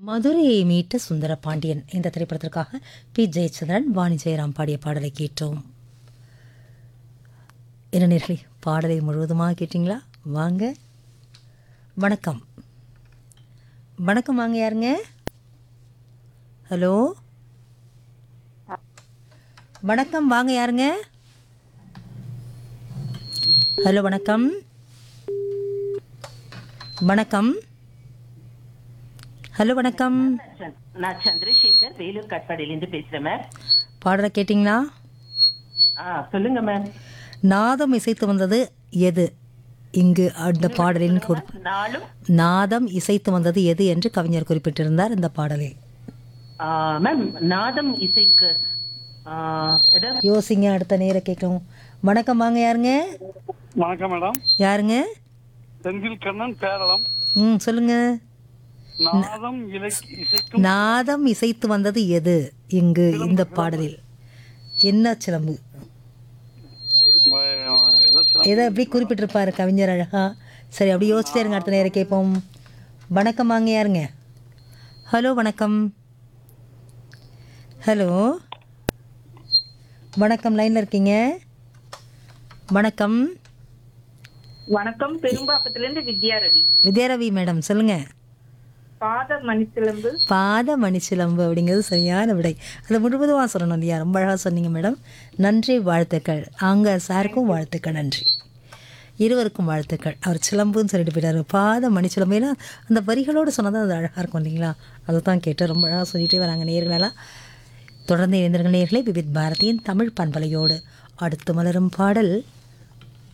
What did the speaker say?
மதுரையை மீட்ட சுந்தர பாண்டியன் இந்த திரைப்படத்திற்காக பி ஜெயச்சந்திரன் வாணி ஜெயராம் பாடிய பாடலை கேட்டோம் என்ன நேர்களே பாடலை முழுவதுமாக கேட்டிங்களா வாங்க வணக்கம் வணக்கம் வாங்க யாருங்க ஹலோ வணக்கம் வாங்க யாருங்க ஹலோ வணக்கம் வணக்கம் ஹலோ வணக்கம் சந்த்- நான் சந்திரசேகர் வேலூர் காட்பாடியிலேருந்து பேசுறேன் மேம் பாடலை கேட்டிங்களா ஆ சொல்லுங்க மேம் நாதம் இசைத்து வந்தது எது இங்கு அந்த பாடலின் குறி நாளும் நாதம் இசைத்து வந்தது எது என்று கவிஞர் குறிப்பிட்டிருந்தார் இந்த பாடலில் ஆ, மேம் நாதம் இசைக்கு ஆ, ஏதாவது யோசிங்க அடுத்த நேர கேட்கவும் வணக்கம் வாங்க யாருங்க வணக்கம் மேடம் யாருங்க செந்தில் கண்ணன் பேரளம் ம் சொல்லுங்க நாதம் இலக்கி இசைக்கும் நாதம் இசைத்து வந்தது எது இங்கு இந்த பாடலில் என்ன சிலம்பு வ- ஏதோ சில- எதை எப்படி குறிப்பிட்டிருப்பாரு கவிஞர் அழகா சரி அப்படி யோசிச்சிட்டே இருங்க அடுத்த நேரம் கேட்போம் வணக்கம் வாங்க யாருங்க ஹலோ வணக்கம் ஹலோ வணக்கம் லைனில் இருக்கீங்க வணக்கம் வணக்கம் பெரும்பாக்கத்திலிருந்து வித்யா ரவி வித்யாரவி மேடம் சொல்லுங்க பாத மணித்திலம்பு பாத மணிச்சிலம்பு அப்படிங்கிறது சரியான விடை அதை முழுவதுமாக சொல்லணும் இல்லையா ரொம்ப அழகாக சொன்னீங்க மேடம் நன்றி வாழ்த்துக்கள் அங்கே சாருக்கும் வாழ்த்துக்கள் நன்றி இருவருக்கும் வாழ்த்துக்கள் அவர் சிலம்புன்னு சொல்லிட்டு போயிட்டாரு பாத மணிச்சிலம்பு ஏன்னா அந்த வரிகளோடு சொன்னதான் அது அழகாக இருக்கும் இல்லைங்களா அதை தான் கேட்டு ரொம்ப அழகாக சொல்லிட்டே வராங்க நேர்களெல்லாம் தொடர்ந்து இணைந்திருக்கிற நேர்களே விவித் பாரதியின் தமிழ் பண்பலையோடு அடுத்து மலரும் பாடல்